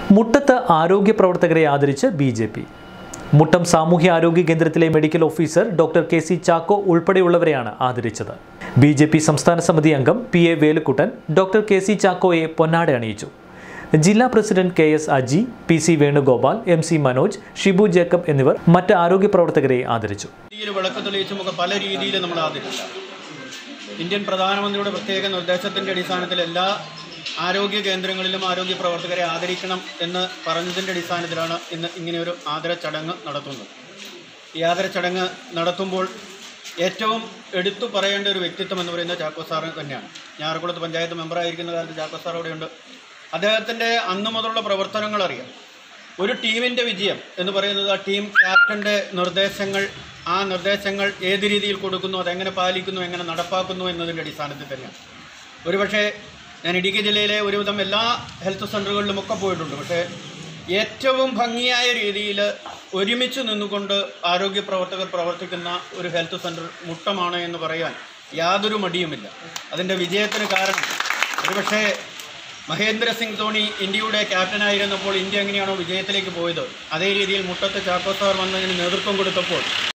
മുട്ടത്ത് ആരോഗ്യ പ്രവർത്തകരെ ആദരിച്ച് ബി ജെ പി മുട്ടം സാമൂഹ്യ ആരോഗ്യ കേന്ദ്രത്തിലെ medical officer doctor K C Chacko ഉൾപ്പെടെയുള്ളവരെയാണ് ആദരിച്ചത് ബി ജെ പി സംസ്ഥാന സമിതി അംഗം P A Velukuttan doctor K C ചാക്കോയെ പൊന്നാട അണിയിച്ചു ജില്ലാ president K S Aji P C Venugopal M C Manoj Shibu Jacob എന്നിവർ മറ്റ് ആരോഗ്യ പ്രവർത്തകരെ ആദരിച്ചു രീതിയിൽ വിളക്ക് തെളിയിച്ചുമൊക്കെ പല രീതിയിൽ നമ്മൾ ആദരിച്ചു ഇന്ത്യൻ പ്രധാനമന്ത്രിയുടെ പ്രത്യേക നിർദ്ദേശത്തിൻ്റെ അടിസ്ഥാനത്തിൽ എല്ലാ ആരോഗ്യ കേന്ദ്രങ്ങളിലും ആരോഗ്യ പ്രവർത്തകരെ ആദരിക്കണം എന്ന് പറഞ്ഞതിൻ്റെ അടിസ്ഥാനത്തിലാണ് ഇന്ന് ഇങ്ങനെയൊരു ആദര ചടങ്ങ് നടത്തുന്നത് ഈ ആദര ചടങ്ങ് നടത്തുമ്പോൾ ഏറ്റവും എടുത്തു പറയേണ്ട ഒരു വ്യക്തിത്വം എന്ന് പറയുന്നത് ചാക്കോ സാറ് തന്നെയാണ് ഞാറക്കുളത്ത് പഞ്ചായത്ത് മെമ്പറായിരിക്കുന്ന കാലത്ത് ചാക്കോ സാർ അവിടെയുണ്ട് അദ്ദേഹത്തിൻ്റെ അന്നു മുതലുള്ള പ്രവർത്തനങ്ങൾ അറിയാം ഒരു ടീമിൻ്റെ വിജയം എന്ന് പറയുന്നത് ആ ടീം ക്യാപ്റ്റൻ്റെ നിർദ്ദേശങ്ങൾ ആ നിർദ്ദേശങ്ങൾ ഏത് രീതിയിൽ കൊടുക്കുന്നു അതെങ്ങനെ പാലിക്കുന്നു എങ്ങനെ നടപ്പാക്കുന്നു എന്നതിൻ്റെ അടിസ്ഥാനത്തിൽ തന്നെയാണ് ഒരുപക്ഷെ ഞാൻ ഇടുക്കി ജില്ലയിലെ ഒരുവിധം എല്ലാ ഹെൽത്ത് സെൻ്ററുകളിലും ഒക്കെ പോയിട്ടുണ്ട് പക്ഷേ ഏറ്റവും ഭംഗിയായ രീതിയിൽ ഒരുമിച്ച് നിന്നുകൊണ്ട് ആരോഗ്യ പ്രവർത്തകർ പ്രവർത്തിക്കുന്ന ഒരു ഹെൽത്ത് സെൻ്റർ മുട്ടമാണ് എന്ന് പറയാൻ യാതൊരു മടിയുമില്ല അതിൻ്റെ വിജയത്തിന് കാരണം ഒരുപക്ഷേ മഹേന്ദ്ര സിംഗ് ധോണി ഇന്ത്യയുടെ ക്യാപ്റ്റനായിരുന്നപ്പോൾ ഇന്ത്യ എങ്ങനെയാണോ വിജയത്തിലേക്ക് പോയത് അതേ രീതിയിൽ മുട്ടത്ത് ചാക്കോ സാർ വന്നതിന് നേതൃത്വം കൊടുത്തപ്പോൾ